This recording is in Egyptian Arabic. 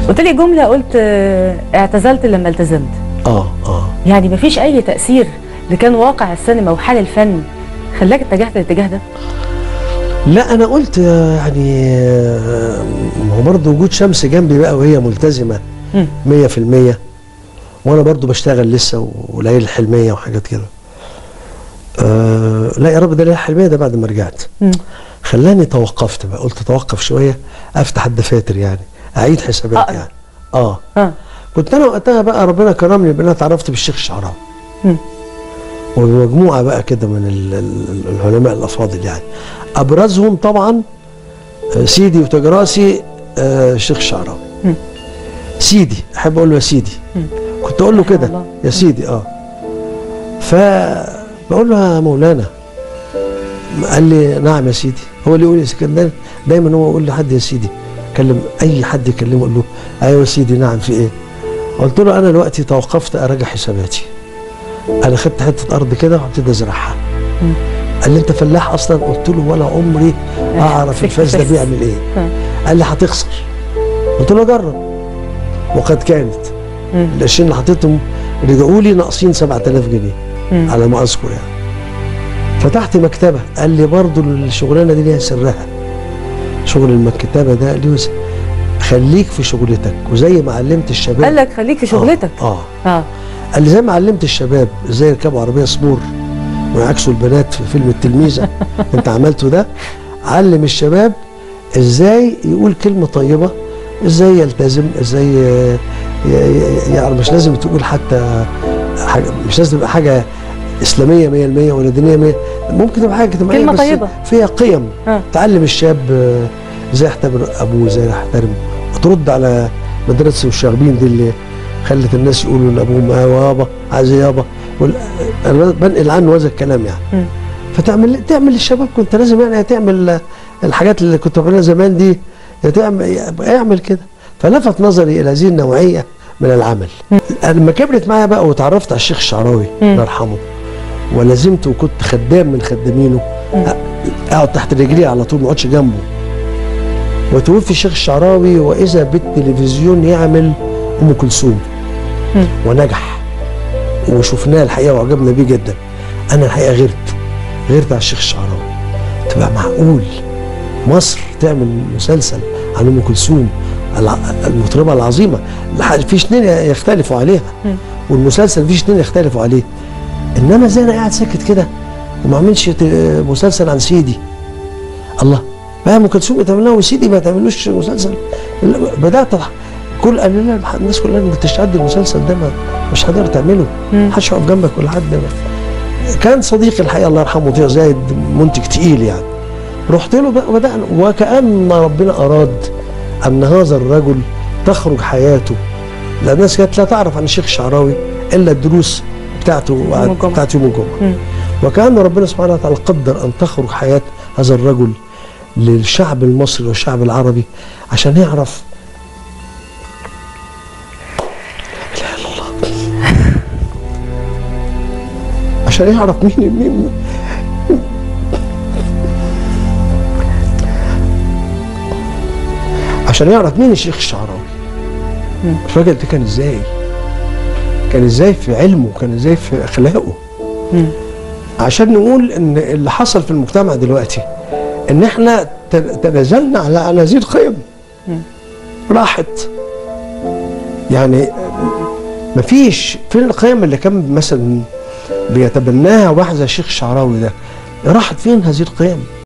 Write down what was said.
قلت لي جمله قلت آه، اعتزلت لما التزمت اه اه يعني مفيش اي تاثير لكان واقع السينما وحال الفن خلاك اتجهت الاتجاه ده لا انا قلت آه، يعني آه، ما هو برضه وجود شمس جنبي بقى وهي ملتزمه مم. 100% وانا برضه بشتغل لسه وليالي الحلميه وحاجات كده آه لا يا رب ده ليالي الحلميه ده بعد ما رجعت مم. خلاني توقفت بقى قلت توقف شويه افتح الدفاتر يعني اعيد حسابات أقرأ. يعني اه اه كنت انا وقتها بقى ربنا كرمني بان انا اتعرفت بالشيخ الشعراوي مم. ومجموعه بقى كده من ال- ال- العلماء الافاضل يعني ابرزهم طبعا آه، سيدي وتجراسي آه، الشيخ الشعراوي مم. سيدي احب اقول له يا سيدي مم. كنت اقول له رحمه كده الله. يا سيدي اه فبقول له يا مولانا قال لي نعم يا سيدي هو اللي يقول يا سيدي كان دايما- دايما هو يقول لحد يا سيدي كلم اي حد يكلمه يقول له ايوه يا سيدي نعم في ايه قلت له انا دلوقتي توقفت اراجع حساباتي انا خدت حته ارض كده وابتدي ازرعها مم. قال لي انت فلاح اصلا قلت له ولا عمري اعرف فيك الفاس ده فاس. بيعمل ايه ها. قال لي هتخسر قلت له جرب وقد كانت مم. القرشين اللي حطيتهم رجعوا لي ناقصين 7000 جنيه مم. على ما اذكر يعني فتحت مكتبه قال لي برضو الشغلانه دي ليها سرها شغل المكتبه ده ليه سر. خليك في شغلتك وزي ما علمت الشباب قال لك خليك في شغلتك اه, آه. اه قال لي زي ما علمت الشباب ازاي يركبوا عربيه سبور ويعكسوا البنات في فيلم التلميذه انت عملته ده علم الشباب ازاي يقول كلمه طيبه ازاي يلتزم ازاي ي- ي- يعني مش لازم تقول حتى حاجة مش لازم تبقى حاجه اسلاميه 100% ولا دينيه 100% ممكن تبقى حاجه اجتماعيه كلمة بس طيبة. فيها قيم اه تعلم الشاب آه، ازاي يحترم ابوه ازاي يحترم وترد على مدرسه الشاغبين دي اللي خلت الناس يقولوا لابوهم اه يابا عايز إيه يابا وال- انا بنقل عنه هذا الكلام يعني مم. فتعمل تعمل للشباب كنت لازم يعني تعمل الحاجات اللي كنت بعملها زمان دي يا تعمل يبقى اعمل كده فلفت نظري الى هذه النوعيه من العمل لما كبرت معايا بقى وتعرفت على الشيخ الشعراوي مم. الله يرحمه ولازمته وكنت خدام من خدامينه مم. اقعد تحت رجليه على طول ما اقعدش جنبه وتوفي الشيخ الشعراوي واذا بالتلفزيون يعمل ام كلثوم مم. ونجح وشفناه الحقيقه وعجبنا بيه جدا انا الحقيقه غيرت غيرت على الشيخ الشعراوي تبقى معقول مصر تعمل مسلسل عن ام كلثوم الع- المطربه العظيمه لح- في اثنين يختلفوا عليها مم. والمسلسل في اثنين يختلفوا عليه انما زي انا قاعد ساكت كده وما اعملش ت- مسلسل عن سيدي الله بقى ام كلثوم تعملها وسيدي ما تعملوش مسلسل لا، بدات أضحك. كل قال لي لا الناس كلها انت تشهد المسلسل ده ما مش هتقدر تعمله مم. محدش يقف جنبك ولا حد كان صديقي الحقيقه الله يرحمه مطيع زايد منتج تقيل يعني رحت له بقى وبدانا وكان ربنا اراد ان هذا الرجل تخرج حياته لان الناس كانت لا تعرف عن الشيخ الشعراوي الا الدروس بتاعته يوم الجمعة. بتاعت يوم الجمعه مم. وكان ربنا سبحانه وتعالى قدر ان تخرج حياه هذا الرجل للشعب المصري والشعب العربي عشان يعرف لا اله الا الله عشان يعرف مين مين عشان يعرف مين الشيخ الشعراوي مم. الراجل ده كان ازاي كان ازاي في علمه كان ازاي في اخلاقه مم. عشان نقول ان اللي حصل في المجتمع دلوقتي ان احنا تن- تنازلنا على على هذه القيم مم. راحت يعني مفيش فين القيم اللي كان مثلا بيتبناها واحد زي الشيخ الشعراوي ده راحت فين هذه القيم